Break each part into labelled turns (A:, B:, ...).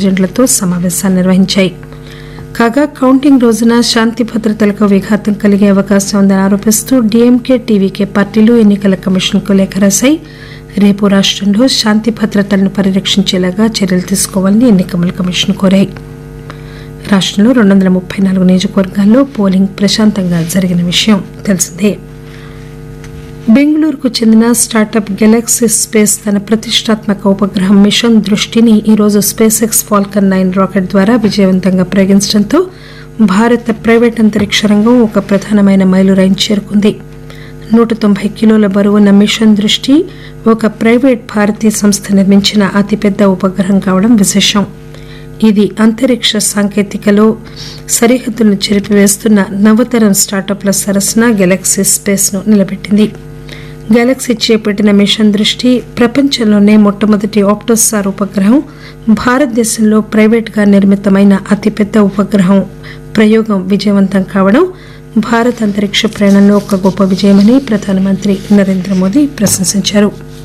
A: ఏజెంట్లతో సమావేశాలు నిర్వహించాయి కాగా కౌంటింగ్ రోజున శాంతి భద్రతలకు విఘాతం కలిగే అవకాశం ఉందని ఆరోపిస్తూ డీఎంకే టీవీకే పార్టీలు ఎన్నికల కమిషన్కు లేఖ రాశాయి రేపు రాష్టంలో శాంతి భద్రతలను పరిరక్షించేలాగా చర్యలు తీసుకోవాలని ఎన్నికల కమిషన్ కోరాయి రాష్టంలో రెండు వందల ముప్పై నాలుగు నియోజకవర్గాల్లో పోలింగ్ ప్రశాంతంగా జరిగిన విషయం తెలిసిందే బెంగళూరుకు చెందిన స్టార్టప్ గెలాక్సీ స్పేస్ తన ప్రతిష్టాత్మక ఉపగ్రహం మిషన్ దృష్టిని ఈరోజు SpaceX Falcon nine rocket ద్వారా విజయవంతంగా ప్రయోగించడంతో భారత ప్రైవేట్ అంతరిక్ష రంగం ఒక ప్రధానమైన మైలురాయిని చేరుకుంది నూట తొంభై కిలోల బరువున్న మిషన్ దృష్టి ఒక ప్రైవేట్ భారతీయ సంస్థ నిర్మించిన అతిపెద్ద ఉపగ్రహం కావడం విశేషం ఇది అంతరిక్ష సాంకేతికలో సరిహద్దులను చెరిపివేస్తున్న నవతరం స్టార్టప్ల సరసన గెలాక్సీ స్పేస్ ను నిలబెట్టింది గెలాక్సీ చేపట్టిన మిషన్ దృష్టి ప్రపంచంలోనే మొట్టమొదటి ఆప్టోసార్ ఉపగ్రహం భారతదేశంలో ప్రైవేట్గా నిర్మితమైన అతిపెద్ద ఉపగ్రహం ప్రయోగం విజయవంతం కావడం భారత అంతరిక్ష ప్రయాణంలో ఒక గొప్ప విజయమని ప్రధానమంత్రి నరేంద్ర మోదీ ప్రశంసించారు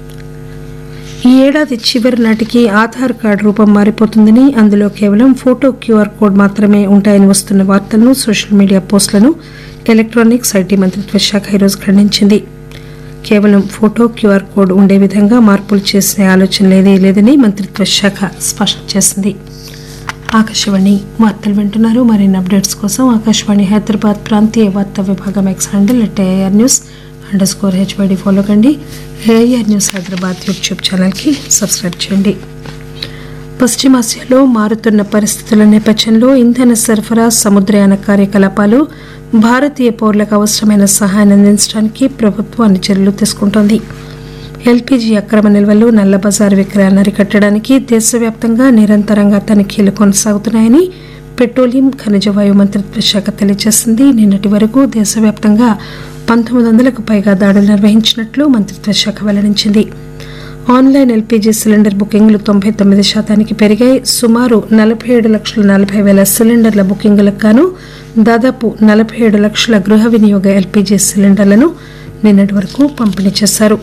A: ఈ ఏడాది చివరి నాటికి ఆధార్ కార్డు రూపం మారిపోతుందని అందులో కేవలం ఫోటో క్యూఆర్ కోడ్ మాత్రమే ఉంటాయని వస్తున్న వార్తలను సోషల్ మీడియా పోస్టులను ఎలక్ట్రానిక్స్ ఐటీ మంత్రిత్వ శాఖ ఈరోజు ఖండించింది కేవలం ఫోటో క్యూఆర్ కోడ్ ఉండే విధంగా మార్పులు చేసే ఆలోచన లేదే లేదని మంత్రిత్వ శాఖ స్పష్టం చేసింది ఆకాశవాణి వార్తలు వింటున్నారు మరిన్ని అప్డేట్స్ కోసం ఆకాశవాణి హైదరాబాద్ ప్రాంతీయ వార్తా విభాగం X handle at AR news underscore HYD follow కండి ఏఆర్ న్యూస్ హైదరాబాద్ యూట్యూబ్ ఛానల్కి సబ్స్క్రైబ్ చేయండి పశ్చిమాసియాలో మారుతున్న పరిస్థితుల నేపథ్యంలో ఇంధన సరఫరా సముద్రయాన కార్యకలాపాలు భారతీయ పౌరులకు అవసరమైన సహాయాన్ని అందించడానికి ప్రభుత్వం అన్ని చర్యలు తీసుకుంటోంది ఎల్పీజీ అక్రమ నిల్వలు నల్ల బజారు విక్రయాన్ని అరికట్టడానికి దేశవ్యాప్తంగా నిరంతరంగా తనిఖీలు కొనసాగుతున్నాయని పెట్రోలియం ఖనిజ వాయు మంత్రిత్వ శాఖ తెలియజేసింది నిన్నటి వరకు దేశవ్యాప్తంగా పంతొమ్మిది వందలకు పైగా దాడులు నిర్వహించినట్లు మంత్రిత్వ శాఖ వెల్లడించింది ఆన్లైన్ ఎల్పీజీ సిలిండర్ బుకింగ్లు తొంభై తొమ్మిది శాతానికి పెరిగాయి సుమారు నలభై ఏడు లక్షల నలభై వేల సిలిండర్ల బుకింగులకు గాను దాదాపు నలభై ఏడు లక్షల గృహ వినియోగ ఎల్పీజీ సిలిండర్లను నిన్నటి వరకు పంపిణీ చేశారు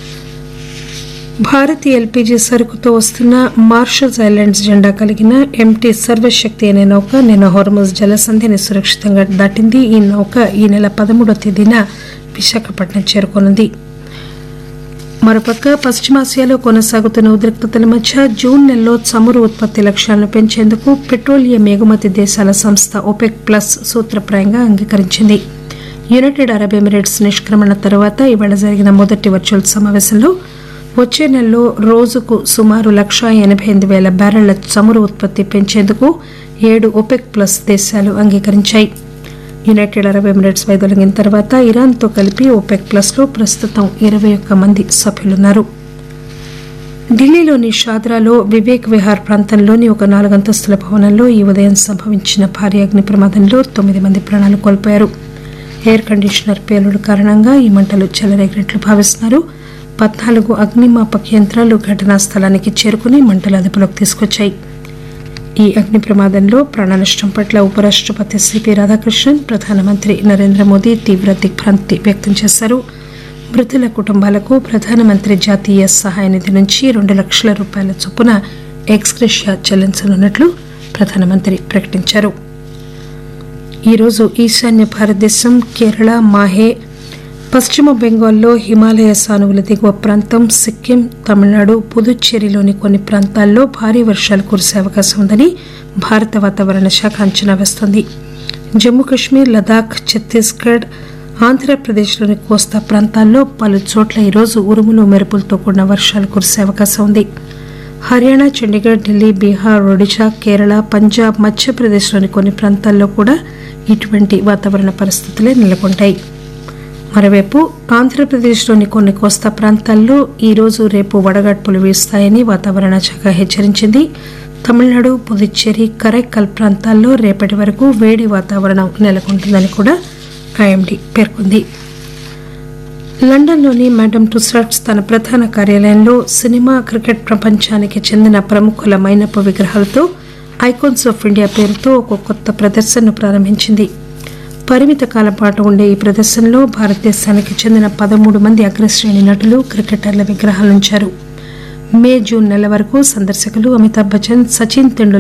A: భారతీయ ఎల్పీజీ సరుకుతో వస్తున్న మార్షల్స్ ఐలాండ్స్ జెండా కలిగిన ఎంటీ సర్వశక్తి అనే నౌక నిన్న హోర్ముజ్ జలసంధిని సురక్షితంగా దాటింది ఈ నౌక ఈ నెల పదమూడవ తేదీన విశాఖపట్నం చేరుకోనుంది మరోపక్క పశ్చిమాసియాలో కొనసాగుతున్న ఉద్రిక్తతల మధ్య జూన్ నెలలో చమురు ఉత్పత్తి లక్ష్యాలను పెంచేందుకు పెట్రోలియం ఎగుమతి దేశాల సంస్థ ఒపెక్ ప్లస్ సూత్రప్రాయంగా అంగీకరించింది యునైటెడ్ అరబ్ ఎమిరేట్స్ నిష్క్రమణ తర్వాత ఇవాళ జరిగిన మొదటి వర్చువల్ సమావేశంలో వచ్చే నెలలో రోజుకు సుమారు లక్షా ఎనభై ఎనిమిది వేల బ్యారెళ్ల చమురు ఉత్పత్తి పెంచేందుకు ఏడు ఒపెక్ ప్లస్ దేశాలు అంగీకరించాయి యునైటెడ్ అరబ్ ఎమిరేట్స్ వైదొలగిన తర్వాత ఇరాన్తో కలిపి ఓపెక్ ప్లస్లో ప్రస్తుతం ఇరవై ఒక్క మంది సభ్యులున్నారు ఢిల్లీలోని షాద్రాలో వివేక్ విహార్ ప్రాంతంలోని ఒక నాలుగంతస్తుల భవనంలో ఈ ఉదయం సంభవించిన భారీ అగ్ని ప్రమాదంలో తొమ్మిది మంది ప్రాణాలు కోల్పోయారు ఎయిర్ కండిషనర్ పేలుడు కారణంగా ఈ మంటలు చెలరేగినట్లు భావిస్తున్నారు పద్నాలుగు అగ్నిమాపక యంత్రాలు ఘటనా స్థలానికి చేరుకుని మంటలు అదుపులోకి తీసుకొచ్చాయి ఈ అగ్ని ప్రమాదంలో ప్రాణనష్టం పట్ల ఉపరాష్టపతి సిపి రాధాకృష్ణన్ ప్రధానమంత్రి నరేంద్ర మోదీ తీవ్ర దిగ్భ్రాంతి వ్యక్తం చేశారు మృతుల కుటుంబాలకు ప్రధానమంత్రి జాతీయ సహాయ నిధి నుంచి రెండు లక్షల రూపాయల చొప్పున ఎక్స్గ్రెషియా చెల్లించనున్నట్లు ప్రధానమంత్రి ప్రకటించారు ఈరోజు ఈశాన్య భారతదేశం కేరళ మాహే పశ్చిమ బెంగాల్లో హిమాలయ సానువుల దిగువ ప్రాంతం సిక్కిం తమిళనాడు పుదుచ్చేరిలోని కొన్ని ప్రాంతాల్లో భారీ వర్షాలు కురిసే అవకాశం ఉందని భారత వాతావరణ శాఖ అంచనా వేస్తోంది జమ్మూ కశ్మీర్ లదాఖ్ ఛత్తీస్గఢ్ ఆంధ్రప్రదేశ్లోని కోస్తా ప్రాంతాల్లో పలు చోట్ల ఈరోజు ఉరుములు మెరుపులతో కూడిన వర్షాలు కురిసే అవకాశం ఉంది హర్యానా చండీగఢ్ ఢిల్లీ బీహార్ ఒడిశా కేరళ పంజాబ్ మధ్యప్రదేశ్లోని కొన్ని ప్రాంతాల్లో కూడా ఇటువంటి వాతావరణ పరిస్థితులే నెలకొంటాయి మరోవైపు ఆంధ్రప్రదేశ్లోని కొన్ని కోస్తా ప్రాంతాల్లో ఈరోజు రేపు వడగాడ్పులు వీస్తాయని వాతావరణ శాఖ హెచ్చరించింది తమిళనాడు పుదుచ్చేరి కరైక్కల్ ప్రాంతాల్లో రేపటి వరకు వేడి వాతావరణం నెలకొంటుందని కూడా ఐఎండీ పేర్కొంది లండన్లోని మేడమ్ టుసాట్స్ తన ప్రధాన కార్యాలయంలో సినిమా క్రికెట్ ప్రపంచానికి చెందిన ప్రముఖుల మైనపు విగ్రహాలతో ఐకాన్స్ ఆఫ్ ఇండియా పేరుతో ఒక కొత్త ప్రదర్శనను ప్రారంభించింది పరిమిత కాలం పాటు ఉండే ఈ ప్రదర్శనలో భారతదేశానికి చెందిన పదమూడు మంది అగ్రశ్రేణి నటులు క్రికెటర్ల విగ్రహాలుంచారు మే జూన్ నెల వరకు సందర్శకులు అమితాబ్ బచ్చన్ సచిన్ తెండూల్కర్